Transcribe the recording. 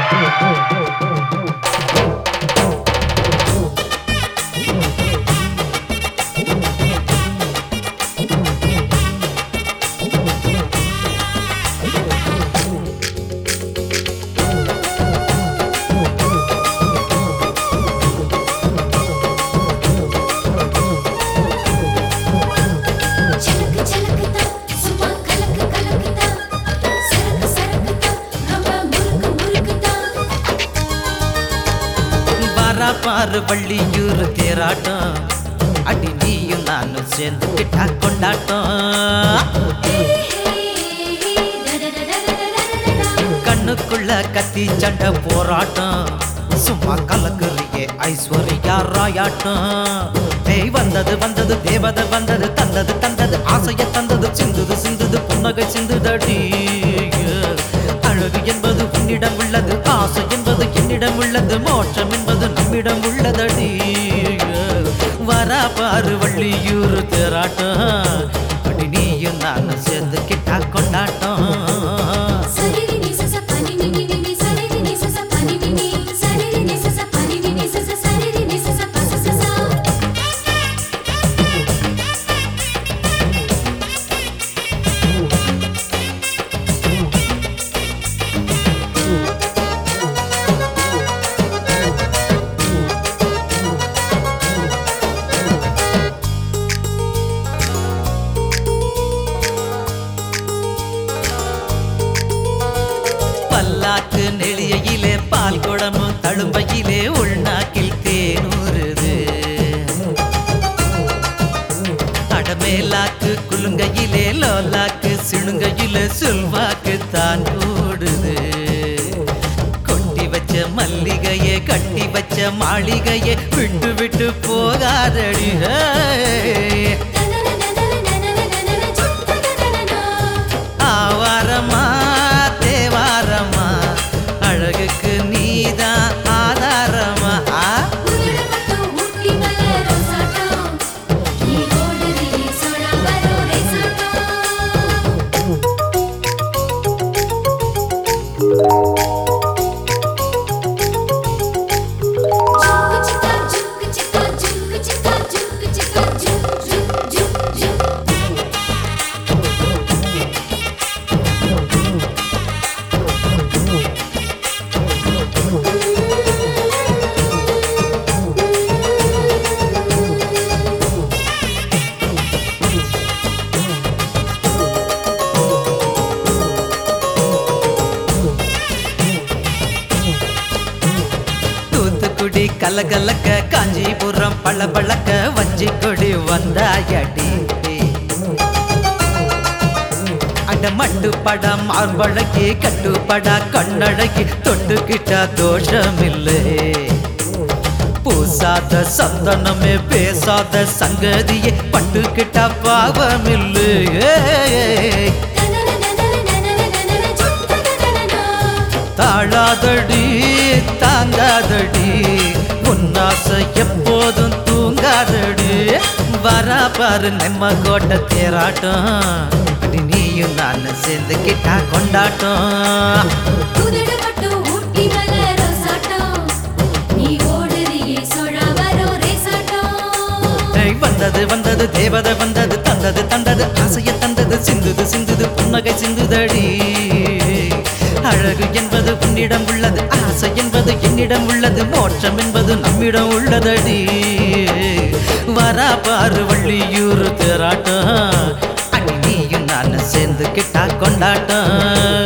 சலக்கு சலக்குதா சும்மா கலக்கு கலக்குதா சரக்கு சரக்குதா ரொம்ப முறுக்கு முறுக்குதா வர பாரு வள்ளியூர் தேராட்டம் அடி நீயும் நானும் சேர்ந்துக்கிட்டா கொண்டாட்டம் கண்ணுக்குள்ள கத்தி சண்டை போராட்டம் சும்மா கலக்குறியே ஐஸ்வர்யா ராயாட்டம் பேய் வந்தது வந்தது தேவதை வந்தது தந்தது தந்தது ஆசைய தந்தது சிந்துது சிந்துது புன்னகை சிந்துதடி அழகு என்பது உன்னிடம் உள்ளது ஆசை என்பது என்னிடம் உள்ளது மோட்சம் என்பது நம்மிடம் உள்ளதடி வரா பாரு வள்ளியூர் தேராட்டம் அடி நீயும் நானும் சேர்ந்துக்கிட்டா கொண்டாட்டம் சரிரி நீ சச பனி நி நி நி சரிரி நீ சச பனி நி நி சரிரி நீ சச பனி நி நி சச சரிரி நீ சச பச சச பல்லாக்கு நெளியிலே பால் குடமும் தழும்பையிலே உள்நாக்கில் தேனூறுது அடமேலாக்கு குலுங்கையிலே லோலாக்கு சிணுங்கையிலே சொல்வாக்கு தான் கூடுது கொட்டி வச்ச மல்லிகையே கட்டி வச்ச மாளிகையே விட்டு விட்டு போகாதடி ஹே. ஆவாரமா தேவாரமா அழகுக்கு நீதான் ஆதாரமா ஆ? தூத்துக்குடி கலகலக்க காஞ்சிபுரம் பளபளக்க வஞ்சி கொடி வந்தாயடி அட மட்டு படம் மார்பழகி கட்டுப்படா கண்ணழகி தொட்டுக்கிட்டா தோஷமில்லை பூசாத சந்தனமே பேசாத சங்கதியே பட்டுக்கிட்டா பாவமில்லை தாழாதடி தாங்காதடி உன்னாசை எப்போதும் தூங்காதடி வரா பாரு நம்ம கோட்டை தேராட்டம் அடி நீயும் நானும் சேர்ந்துக்கிட்டா கொண்டாட்டம் ஏய், வந்தது வந்தது தேவதை வந்தது தந்தது தந்தது ஆசைய தந்தது சிந்துது சிந்துது புன்னகை சிந்துதடி அழகு என்பது உன்னிடம் உள்ளது ஆசை என்பது என்னிடம் உள்ளது மோட்சம் என்பது நம்மிடம் உள்ளதடி வரா பாரு வள்ளியூர் தேராட்டம் அடி நீயும் நானும் சேர்ந்து கிட்டா கொண்டாட்டம்